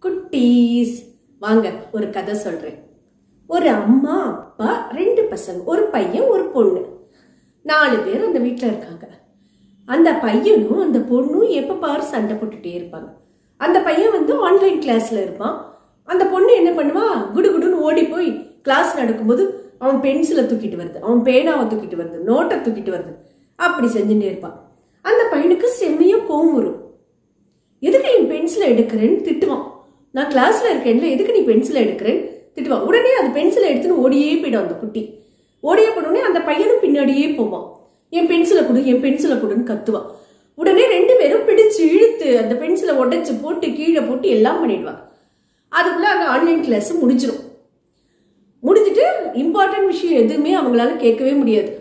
குட்டீஸ் வாங்க ஒரு கதை சொல்றேன் ஒரு அம்மா அப்பா ரெண்டு பசங்க ஒரு பையன் ஒரு பொண்ணு நாலு பேர் அந்த வீட்டில் இருக்காங்க அந்த பையனும் அந்த பொண்ணும் எப்போ பாரு சண்டை போட்டுட்டே இருப்பாங்க அந்த பையன் வந்து ஆன்லைன் கிளாஸ்ல இருப்பான் அந்த பொண்ணு என்ன பண்ணுவா குடுகுடுன்னு ஓடி போய் கிளாஸ் நடக்கும்போது அவன் பென்சிலை தூக்கிட்டு வருது அவன் பேனாவை தூக்கிட்டு வருது நோட்டை தூக்கிட்டு வருது அப்படி செஞ்சுட்டே இருப்பான் அந்த பையனுக்கு செம்மையா கோவம் வரும் எதுக்கு என் பென்சிலை எடுக்கிறேன்னு திட்டுவான் நான் கிளாஸ்ல இருக்கேன்ல எதுக்கு நீ பென்சிலை எடுக்கிறேன்னு திட்டுவான் உடனே அது பென்சிலை எடுத்துன்னு ஓடியே போயிடும் அந்த குட்டி ஓடியே போனோடனே அந்த பையனும் பின்னாடியே போவான் என் பென்சிலை கொடு என் பென்சிலை கொடுன்னு கத்துவான் உடனே ரெண்டு பேரும் பிடிச்சு இழுத்து அந்த பென்சிலை உடைச்சு போட்டு கீழே போட்டு எல்லாம் பண்ணிடுவாங்க அதுக்குள்ள அங்கே ஆன்லைன் கிளாஸ் முடிஞ்சிடும் முடிஞ்சிட்டு இம்பார்ட்டன்ட் விஷயம் எதுவுமே அவங்களால கேட்கவே முடியாது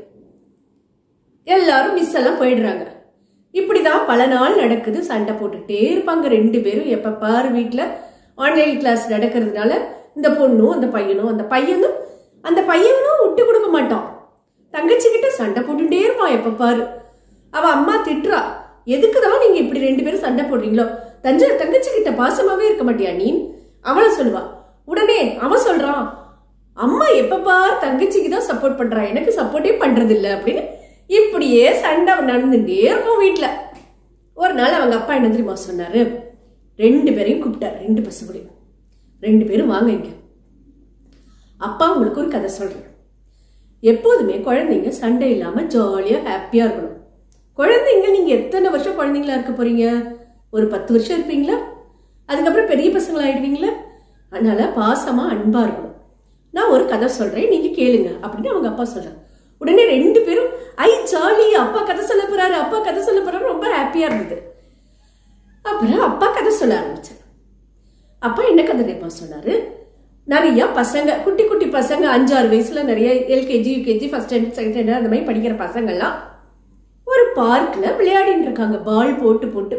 எல்லாரும் மிஸ் எல்லாம் போயிடுறாங்க இப்படிதான் பல நாள் நடக்குது சண்டை போட்டுட்டே இருப்பாங்க ரெண்டு பேரும் எப்ப பாரு வீட்டுல ஆன்லைன் கிளாஸ் நடக்கிறதுனால இந்த பொண்ணும் அந்த பையனும் அந்த பையனும் அந்த பையனும் விட்டு கொடுக்க மாட்டான் தங்கச்சி கிட்ட சண்டை போட்டுட்டே இருப்பான் எப்ப பாரு அவ அம்மா திட்டுறா எதுக்குதான் நீங்க இப்படி ரெண்டு பேரும் சண்டை போடுறீங்களோ தஞ்சை தங்கச்சி கிட்ட பாசமாவே இருக்க மாட்டியா நீ அவளை சொல்லுவா உடனே அவன் சொல்றான் அம்மா எப்ப பார் தங்கச்சிக்கு தான் சப்போர்ட் பண்றா எனக்கு சப்போர்ட்டே பண்றது இல்ல அப்படின்னு இப்படியே சண்டை நடந்துட்டே இருக்கும் வீட்டுல ஒரு நாள் அவங்க அப்பா என்ன தெரியுமா சொன்னாரு ரெண்டு பேரையும் கூப்பிட்டார் ரெண்டு பசங்களையும் ரெண்டு பேரும் வாங்க இங்க அப்பா உங்களுக்கு ஒரு கதை சொல்றேன் எப்போதுமே குழந்தைங்க சண்டை இல்லாம ஜாலியா ஹாப்பியா இருக்கணும் குழந்தைங்க நீங்க எத்தனை வருஷம் குழந்தைங்களா இருக்க போறீங்க ஒரு பத்து வருஷம் இருப்பீங்களா அதுக்கப்புறம் பெரிய பசங்களா ஆயிடுவீங்களா அதனால பாசமா அன்பா இருக்கணும் நான் ஒரு கதை சொல்றேன் நீங்க கேளுங்க அப்படின்னு அவங்க அப்பா சொல்றாங்க உடனே ரெண்டு பேரும் ஐ ஜாலி அப்பா கதை சொல்ல போறாரு அப்பா கதை சொல்ல போறாரு ரொம்ப ஹாப்பியா இருந்தது அப்புறம் அப்பா கதை சொல்ல ஆரம்பிச்சார் அப்பா என்ன கதை தெரியுமா சொன்னாரு நிறைய பசங்க குட்டி குட்டி பசங்க அஞ்சாறு வயசுல நிறைய LKG UKG first standard second standard அந்த மாதிரி படிக்கிற பசங்கள்லாம் ஒரு பார்க்ல விளையாடிட்டு இருக்காங்க பால் போட்டு போட்டு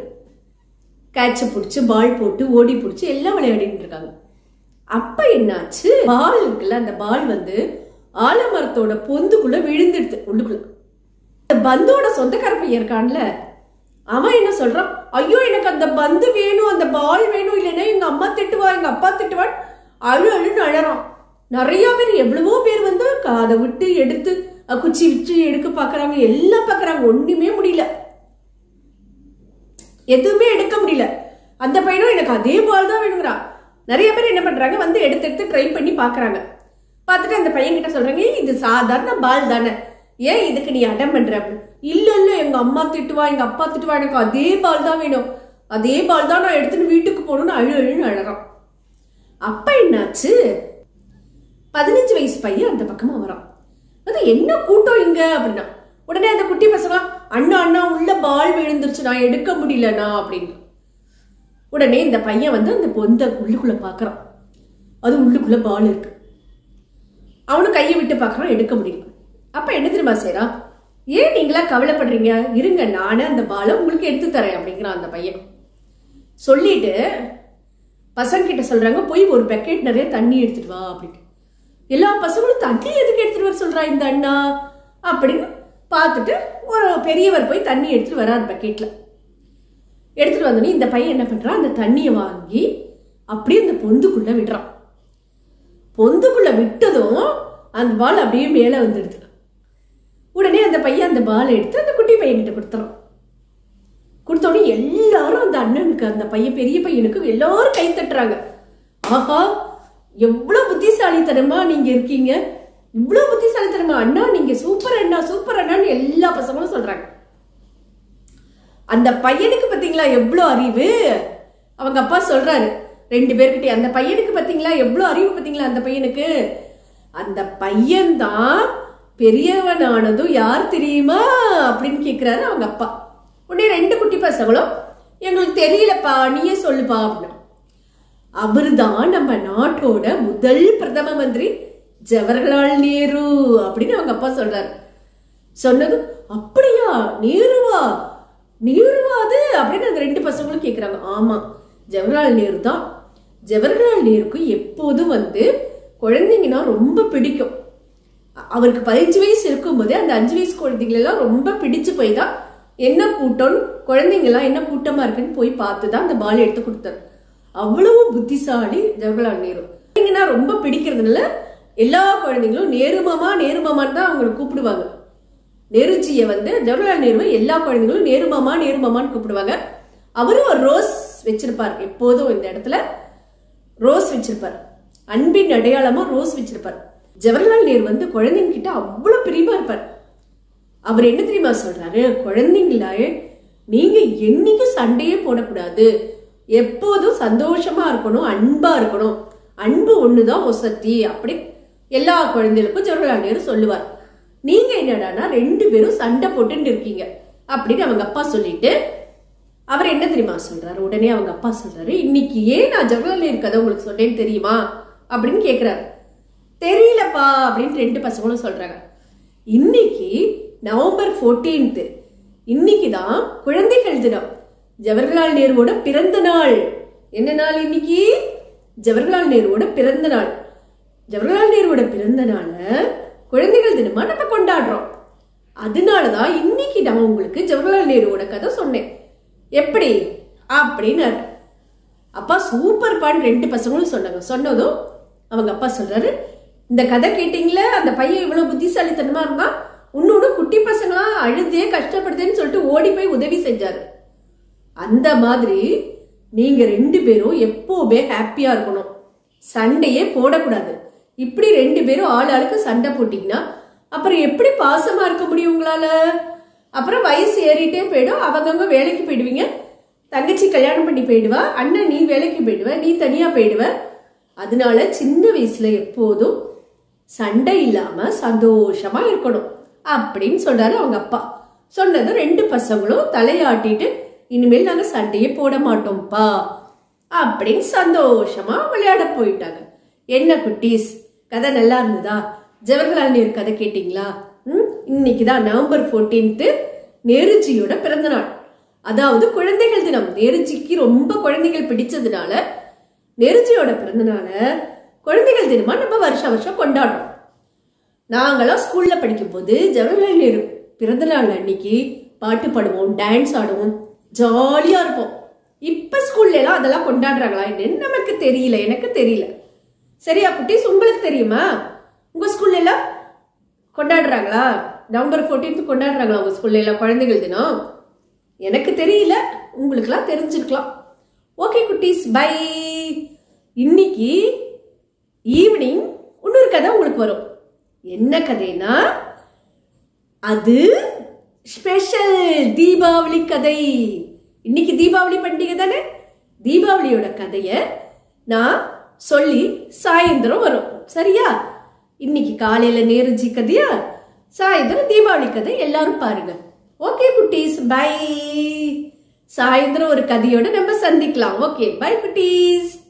கேட்ச பிடிச்சி பால் போட்டு ஓடி பிடிச்சி எல்லாம் விளையாடிட்டு இருக்காங்க அப்ப என்னாச்சு பால் இருக்குல்ல அந்த பால் வந்து ஆலமரத்தோட பொந்துக்குள்ள விழுந்துடுது உள்ளுக்குள்ள அந்த பந்தோட சொந்தக்கார பையன் இருக்கான்ல அவன் என்ன சொல்றான் ஐயோ எனக்கு அந்த பந்து வேணும் அந்த பால் வேணும் இல்லைன்னா எங்க அம்மா திட்டுவா எங்க அப்பா திட்டுவான் அழு அழுன்னு அழறான் நிறைய பேர் எவ்வளவோ பேர் வந்து அதை விட்டு எடுத்து அஹ், குச்சி விட்டு எடுக்க பாக்குறாங்க எல்லாம் பாக்குறாங்க ஒண்ணுமே முடியல எதுவுமே எடுக்க முடியல அந்த பையனும் எனக்கு அதே பால் தான் வேணுங்கிறான் நிறைய பேர் என்ன பண்றாங்க வந்து எடுத்து எடுத்து ட்ரை பண்ணி பாக்குறாங்க பார்த்துட்டு அந்த பையன் கிட்ட சொல்றாங்க "ஏய், இது சாதாரண பால் தானே ஏன் இதுக்கு நீ அடம் பண்ற அப்படின்னு இல்ல இல்ல எங்க அம்மா திட்டுவா எங்க அப்பா திட்டுவா எனக்கு அதே பால் தான் வேணும் அதே பால் தான் நான் எடுத்துன்னு வீட்டுக்கு போகணும்னு அழு அழுன்னு அழறான் அப்ப என்னாச்சு பதினஞ்சு வயசு பையன் அந்த பக்கமா வரான் அது என்ன கூட்டம் இங்க அப்படின்னா உடனே அந்த குட்டி பசங்க அண்ணா அண்ணா உள்ள பால் விழுந்துருச்சு நான் எடுக்க முடியலண்ணா அப்படின்னு உடனே இந்த பையன் வந்து அந்த பொந்த உள்ளுக்குள்ள பாக்குறான் அது உள்ளுக்குள்ள பால் இருக்கு அவனும் கையை விட்டு பார்க்கறான் எடுக்க முடியல அப்ப என்ன தெரியுமா செய்றான் ஏன் நீங்களா கவலைப்படுறீங்க இருங்க நானே அந்த பாலை உங்களுக்கு எடுத்து தரேன் அப்படிங்கிறான் அந்த பையன் சொல்லிட்டு பசங்க கிட்ட சொல்றாங்க போய் ஒரு பக்கெட் நிறைய தண்ணி எடுத்துட்டு வா அப்படின்னு எல்லா பசங்களும் தண்ணி எதுக்கு எடுத்துட்டு வர சொல்றா இந்த அண்ணா அப்படின்னு பார்த்துட்டு ஒரு பெரியவர் போய் தண்ணி எடுத்துட்டு வரார் பக்கெட்ல எடுத்துட்டு வந்தோடனே இந்த பையன் என்ன பண்றான் அந்த தண்ணியை வாங்கி அப்படியே அந்த பொந்துக்குள்ள விடுறான் பொந்துக்குள்ள விட்டதும் அந்த பால் அப்படியே மேலே வந்துடுது உடனே அந்த பையன் அந்த பாலை எடுத்து அந்த குட்டி பையன்கிட்ட கொடுத்துறான் கொடுத்தோடனே எல்லாரும் அந்த அண்ணனுக்கு அந்த பையன் பெரிய பையனுக்கு எல்லாரும் கை தட்டுறாங்க ஆஹா எவ்வளவு புத்திசாலித்தனமா நீங்க இருக்கீங்க இவ்வளவு புத்திசாலித்தனமா அண்ணா நீங்க சூப்பர் அண்ணா சூப்பர் அண்ணான்னு எல்லா பசங்களும் சொல்றாங்க அந்த பையனுக்கு பாத்தீங்களா எவ்வளவு அறிவு அவங்க அப்பா சொல்றாரு ரெண்டு பேர்கிட்ட அந்த பையனுக்கு பாத்தீங்களா எவ்வளவு அறிவு பாத்தீங்களா அந்த பையனுக்கு அந்த பையன்தான் பெரியவனானதும் யார் தெரியுமா அப்படின்னு கேக்குறாரு அவங்க அப்பா உடனே ரெண்டு குட்டி பசங்களும் எங்களுக்கு தெரியலப்பா நீயே சொல்லுப்பா அப்படின்னு அவர்தான் நம்ம நாட்டோட முதல் பிரதம மந்திரி ஜவஹர்லால் நேரு அப்படின்னு அவங்க அப்பா சொல்றாரு சொன்னதும் அப்படியா நேருவா நேருவா அது அப்படின்னு அந்த ரெண்டு பசங்களும் கேக்குறாங்க ஆமா ஜவஹர்லால் நேரு தான் ஜவஹர்லால் நேருக்கு எப்போதும் வந்து குழந்தைங்கன்னா ரொம்ப பிடிக்கும் அ- அவருக்கு பதினஞ்சு வயசு இருக்கும்போதே அந்த அஞ்சு வயசு குழந்தைகள் எல்லாம் ரொம்ப பிடிச்சு போய் தான் என்ன கூட்டம் குழந்தைங்க எல்லாம் என்ன கூட்டமா இருக்குன்னு போய் பார்த்து தான் அந்த பால் எடுத்து கொடுத்தாரு அவ்வளவு புத்திசாலி ஜவஹர்லால் நேரு நீங்கன்னா ரொம்ப பிடிக்கிறதுனால எல்லா குழந்தைங்களும் நேருமாமா நேருமாமான்னு தான் அவங்களை கூப்பிடுவாங்க நேருஜியை வந்து ஜவஹர்லால் நேருவை எல்லா குழந்தைங்களும் நேருமாமா நேருமாமான்னு கூப்பிடுவாங்க அவரும் ஒரு ரோஸ் வச்சிருப்பார் எப்போதும் இந்த இடத்துல ரோஸ் வச்சிருப்பார் அன்பின் அடையாளமா ரோஸ் வச்சிருப்பார் ஜவஹர்லால் நேரு வந்து குழந்தைங்க கிட்ட அவ்வளவு பிரியமா இருப்பார் அவர் என்ன தெரியுமா சொல்றாரு குழந்தைங்கள நீங்க என்னைக்கும் சண்டையே போடக்கூடாது எப்போதும் சந்தோஷமா இருக்கணும் அன்பா இருக்கணும் அன்பு ஒண்ணுதான் ஒசத்தி அப்படி எல்லா குழந்தைகளுக்கும் ஜவஹர்லால் நேரு சொல்லுவார் நீங்க என்னடான்னா ரெண்டு பேரும் சண்டை போட்டுட்டு இருக்கீங்க அப்படின்னு அவங்க அப்பா சொல்லிட்டு அவர் என்ன தெரியுமா சொல்றாரு உடனே அவங்க அப்பா சொல்றாரு இன்னைக்கு ஏன் நான் ஜவஹர்லால் நேரு கதை உங்களுக்கு சொன்னேன்னு தெரியுமா அப்படின்னு கேக்குறாரு தெரியலப்பா அப்படின்னு ரெண்டு பசங்களும் சொல்றாங்க இன்னைக்கு நவம்பர் 14th இன்னைக்கு தான் குழந்தைகள் தினம் ஜவஹர்லால் நேருவோட பிறந்த நாள் என்ன நாள் இன்னைக்கு ஜவஹர்லால் நேருவோட பிறந்த நாள் ஜவஹர்லால் நேருவோட பிறந்த நாள குழந்தைகள் தினமா நம்ம கொண்டாடுறோம் அதனாலதான் இன்னைக்கு நான் உங்களுக்கு ஜவஹர்லால் நேருவோட கதை சொன்னேன் எப்படி அப்படின்னாரு அப்பா சூப்பர் பான் ரெண்டு பசங்களும் சொன்னாங்க சொன்னதும் அவங்க அப்பா சொல்றாரு இந்த கதை கேட்டீங்களே அந்த பையன் இவ்வளவு புத்திசாலித்தனமா இருந்தான் இன்னொன்னு குட்டி பசங்களா அழுதே கஷ்டப்படுதேன்னு சொல்லிட்டு ஓடி போய் உதவி செஞ்சாரு அந்த மாதிரி நீங்க ரெண்டு பேரும் எப்பவுமே ஹாப்பியா இருக்கணும் சண்டையே போடக்கூடாது இப்படி ரெண்டு பேரும் ஆள் ஆளுக்கு சண்டை போட்டீங்கன்னா அப்புறம் எப்படி பாசமா இருக்க முடியும் உங்களால அப்புறம் வயசு ஏறிட்டே போயிடும் அவங்கவங்க வேலைக்கு போயிடுவீங்க தங்கச்சி கல்யாணம் பண்ணி போயிடுவா அண்ணன் நீ வேலைக்கு போயிடுவ நீ தனியா போயிடுவ அதனால சின்ன வயசுல எப்போதும் சண்டை இல்லாம சந்தோஷமா இருக்கணும் அப்படின்னு சொல்றாரு அவங்க அப்பா சொன்னதும் ரெண்டு பசங்களும் தலையாட்டிட்டு இனிமேல் நாங்க சண்டையே போட மாட்டோம்ப்பா அப்படின்னு சந்தோஷமா விளையாட போயிட்டாங்க என்ன குட்டீஸ் கதை நல்லா இருந்ததா ஜவஹர்லால் நேரு கதை கேட்டிங்களா ம் இன்னைக்கு தான் நவம்பர் 14th நேருஜியோட பிறந்த நாள் அதாவது குழந்தைகள் தினம் நேருஜிக்கு ரொம்ப குழந்தைகள் பிடிச்சதுனால நேருஜியோட பிறந்த நாளை குழந்தைகள் தினமா நம்ம வருஷம் வருஷம் கொண்டாடுறோம் நாங்களாம் ஸ்கூல்ல படிக்கும்போது ஜவஹர்லால் நேரு பிறந்த நாள் அன்னைக்கு பாட்டு பாடுவோம் டான்ஸ் ஆடுவோம் ஜாலியா இருப்போம் இப்ப ஸ்கூல்ல எல்லாம் அதெல்லாம் கொண்டாடுறாங்களா என்னன்னு நமக்கு தெரியல எனக்கு தெரியல சரியா குட்டீஸ் உங்களுக்கு தெரியுமா உங்க ஸ்கூல்ல எல்லாம் கொண்டாடுறாங்களா நவம்பர் 14th கொண்டாடுறாங்களா உங்க ஸ்கூல்ல எல்லாம் குழந்தைகள் தினம் எனக்கு தெரியல உங்களுக்குலாம் தெரிஞ்சிருக்கலாம் ஓகே குட்டீஸ் பை இன்னைக்கு ஈவினிங் இன்னொரு கதை உங்களுக்கு வரும் என்ன கதைனா அது ஸ்பெஷல் தீபாவளி கதை இன்னைக்கு தீபாவளி பண்டிகை தானே தீபாவளியோட கதைய நான் சொல்லி சாயந்தரம் வரும் சரியா இன்னைக்கு காலையில நேருஜி கதையா சாயந்தரம் தீபாவளி கதை எல்லாரும் பாருங்க ஓகே குட்டீஸ் பை சாயந்தரம் ஒரு கதையோட நம்ம சந்திக்கலாம் ஓகே பை குட்டீஸ்